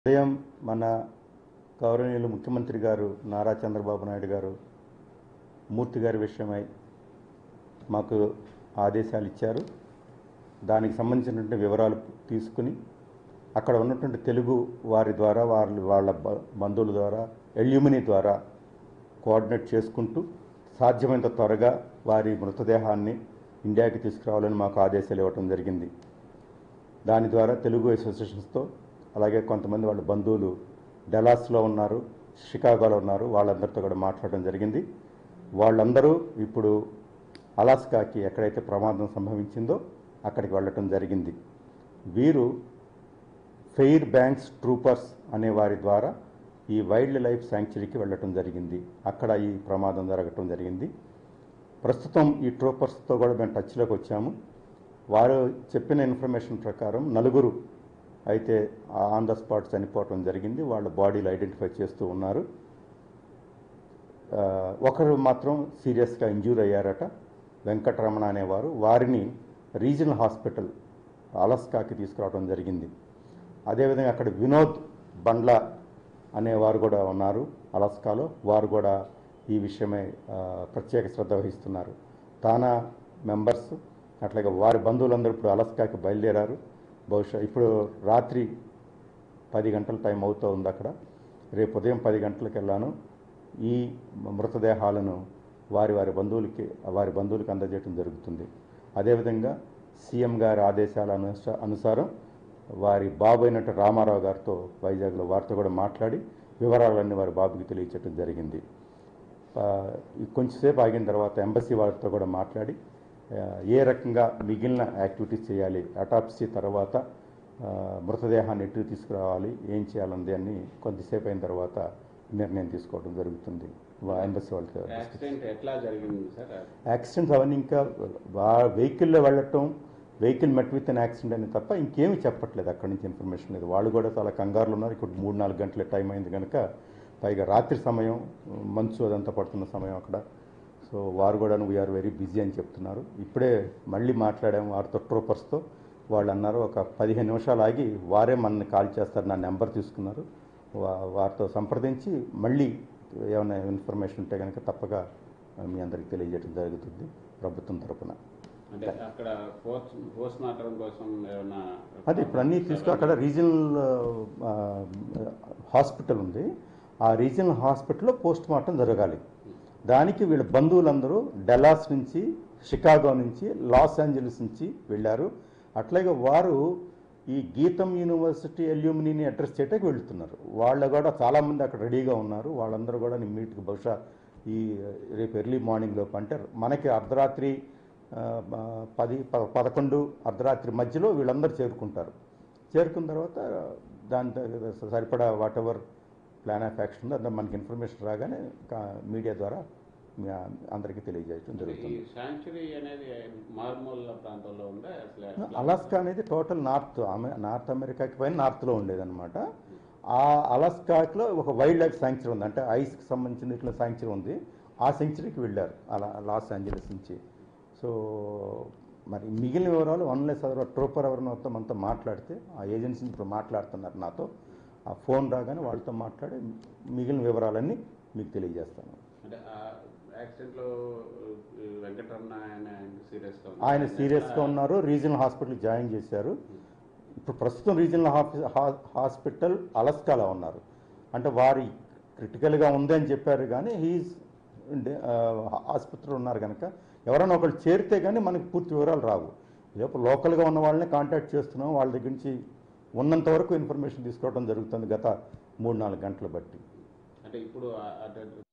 ఉదయం మన గౌరవనీయులు ముఖ్యమంత్రి గారు నారా చంద్రబాబు నాయుడు గారు మూర్తి గారి విషయమై మాకు ఆదేశాలు ఇచ్చారు దానికి సంబంధించినటువంటి వివరాలు తీసుకుని అక్కడ ఉన్నటువంటి తెలుగు వారి ద్వారా వాళ్ళు వాళ్ళ బ- బంధువుల ద్వారా ఎల్యూమిని ద్వారా కోఆర్డినేట్ చేసుకుంటూ సాధ్యమైనంత త్వరగా వారి మృతదేహాన్ని ఇండియాకి తీసుకురావాలని మాకు ఆదేశాలు ఇవ్వటం జరిగింది దాని ద్వారా తెలుగు అసోసియేషన్స్తో అలాగే కొంతమంది వాళ్ళ బంధువులు డెలాస్లో ఉన్నారు షికాగోలో ఉన్నారు వాళ్ళందరితో కూడా మాట్లాడడం జరిగింది వాళ్ళందరూ ఇప్పుడు అలాస్కాకి ఎక్కడైతే ప్రమాదం సంభవించిందో అక్కడికి వెళ్ళటం జరిగింది వీరు ఫెయిర్ బ్యాంక్స్ ట్రూపర్స్ అనే వారి ద్వారా ఈ వైల్డ్ లైఫ్ శాంక్చురీకి వెళ్ళటం జరిగింది అక్కడ ఈ ప్రమాదం జరగటం జరిగింది ప్రస్తుతం ఈ ట్రూపర్స్తో కూడా మేము టచ్లోకి వచ్చాము వారు చెప్పిన ఇన్ఫర్మేషన్ ప్రకారం నలుగురు అయితే ఆన్ ద స్పాట్ చనిపోవటం జరిగింది వాళ్ళ బాడీలు ఐడెంటిఫై చేస్తూ ఉన్నారు ఆ, ఒకరు మాత్రం సీరియస్గా ఇంజ్యూర్ అయ్యారట వెంకటరమణ అనేవారు వారిని రీజనల్ హాస్పిటల్ అలస్కాకి తీసుకురావడం జరిగింది అదేవిధంగా అక్కడ వినోద్ బండ్ల అనేవారు కూడా ఉన్నారు అలస్కాలో వారు కూడా ఈ విషయమై ఆ, ప్రత్యేక శ్రద్ధ వహిస్తున్నారు తానా మెంబర్స్ అట్లాగే వారి బంధువులందరూ ఇప్పుడు అలస్కాకి బయలుదేరారు బహుశా ఇప్పుడు రాత్రి పది గంటల టైం అవుతూ ఉంది అక్కడ రేపు ఉదయం పది గంటలకు వెళ్ళాను ఈ మృతదేహాలను వారి వారి బంధువులకి వారి బంధువులకు అందజేయడం జరుగుతుంది అదేవిధంగా సీఎం గారి ఆదేశాల అనుస- అనుసారం వారి బాబు అయినట్టు రామారావు గారితో వైజాగ్లో వారితో కూడా మాట్లాడి వివరాలన్నీ వారి బాబుకి తెలియచేయడం జరిగింది ఆ, ఈ కొంచెంసేపు ఆగిన తర్వాత ఎంబసీ వారితో కూడా మాట్లాడి ఆ, ఏ రకంగా మిగిలిన యాక్టివిటీస్ చేయాలి అటాప్సీ తర్వాత ఆ, మృతదేహాన్ని ఎటు తీసుకురావాలి ఏం చేయాలన్నది అని కొద్దిసేపు అయిన తర్వాత నిర్ణయం తీసుకోవడం జరుగుతుంది వా- ఎంబసీ వాళ్ళతో యాక్సిడెంట్ ఎట్లా జరిగింది సార్ యాక్సిడెంట్స్ అవన్నీ ఇంకా వా- వెహికల్లో వెళ్ళటం vehicle met with an accident అని తప్ప ఇంకేమీ చెప్పట్లేదు అక్కడి నుంచి ఇన్ఫర్మేషన్ లేదు వాళ్ళు కూడా చాలా కంగారులు ఉన్నారు ఇక్కడ మూడు నాలుగు గంటల టైం అయింది కనుక పైగా రాత్రి సమయం మంచు అదంతా పడుతున్న సమయం అక్కడ సో వారు కూడా వీఆర్ వెరీ బిజీ అని చెప్తున్నారు ఇప్పుడే మళ్ళీ మాట్లాడాము వారితో ట్రూపర్స్తో వాళ్ళు అన్నారు ఒక పదిహేను నిమిషాలు ఆగి వారే మనల్ని కాల్ చేస్తారు నా నెంబర్ తీసుకున్నారు వా- వారితో సంప్రదించి మళ్ళీ ఏమైనా ఇన్ఫర్మేషన్ ఉంటే కనుక తప్పక మీ అందరికి తెలియజేయడం జరుగుతుంది ప్రభుత్వం తరపున అంటే అక్కడ పోస్ట్ పోస్ట్ మార్టం కోసం ఏమైనా అదే ఇప్పుడు అన్నీ తీసుకు అక్కడ రీజనల్ ఆ, హాస్పిటల్ ఉంది ఆ రీజనల్ హాస్పిటల్లో పోస్ట్ మార్టం జరగాలి దానికి వీళ్ళ బంధువులందరూ డెలాస్ నుంచి షికాగో నుంచి లాస్ ఏంజలస్ నుంచి వెళ్ళారు అట్లాగే వారు ఈ గీతం యూనివర్సిటీ ఎల్యూమినీని అడ్రస్ చేయడానికి వెళ్తున్నారు వాళ్ళు కూడా చాలామంది అక్కడ రెడీగా ఉన్నారు వాళ్ళందరూ కూడా మీట్కి బహుశా ఈ రేపు ఎర్లీ మార్నింగ్ లోపు అంటే మనకి అర్ధరాత్రి ఆ, ఆ, పది ప- పదకొండు అర్ధరాత్రి మధ్యలో వీళ్ళందరూ చేరుకుంటారు చేరుకున్న తర్వాత దాని త- సరిపడా whatever plan of action ఉందో అది మనకి ఇన్ఫర్మేషన్ రాగానే మీడియా ద్వారా మీ అందరికీ తెలియజేయడం ఈ జరుగుతుంది శాంక్చురీ అనేది మారుమూల ప్రాంతంలో ఉందా అసలు ఎట్లా? అలాస్కా అనేది టోటల్ నార్త్ అమె- నార్త్ అమెరికాకి పైన నార్త్లో ఉండేదన్నమాట ఆ అలాస్కాలో ఒక వైల్డ్ లైఫ్ శాంక్చురీ ఉంది అంటే ఐస్కి సంబంధించిన ఇట్లా శాంక్చురీ ఉంది ఆ సెంచురీకి వెళ్ళారు అలా లాస్ ఏంజలస్ నుంచి సో మరి మిగిలిన వివరాలు వన్లెస్ అదర్ ట్రూపర్ ఎవరిని మొత్తం అంతా మాట్లాడితే ఆ ఏజెన్సీ ఇప్పుడు మాట్లాడుతున్నారు నాతో ఆ ఫోన్ రాగానే వాళ్ళతో మాట్లాడి మిగిలిన వివరాలన్నీ మీకు తెలియజేస్తాను అంటే ఆ యాక్సిడెంట్ లో ఈ వెంకటరమణ ఆయన సీరియస్ గా ఆయన సీరియస్గా ఉన్నారు రీజనల్ హాస్పిటల్ జాయిన్ చేశారు ఇప్పుడు ప్రస్తుతం రీజనల్ హాఫీ- హా- హాస్పిటల్ అలస్కాలో ఉన్నారు అంటే వారి క్రిటికల్గా ఉంది అని చెప్పారు కానీ హీస్ ఆసుపత్రిలో ఉన్నారు కనుక ఎవరైనా ఒకళ్ళు చేరితే కానీ మనకి పూర్తి వివరాలు రావు రేపు లోకల్గా ఉన్న వాళ్ళని కాంటాక్ట్ చేస్తున్నాం వాళ్ళ దగ్గర నుంచి ఉన్నంత వరకు ఇన్ఫర్మేషన్ తీసుకోవడం జరుగుతుంది గత మూడు నాలుగు గంటలు బట్టి అంటే ఇప్పుడు ఆ- అంటే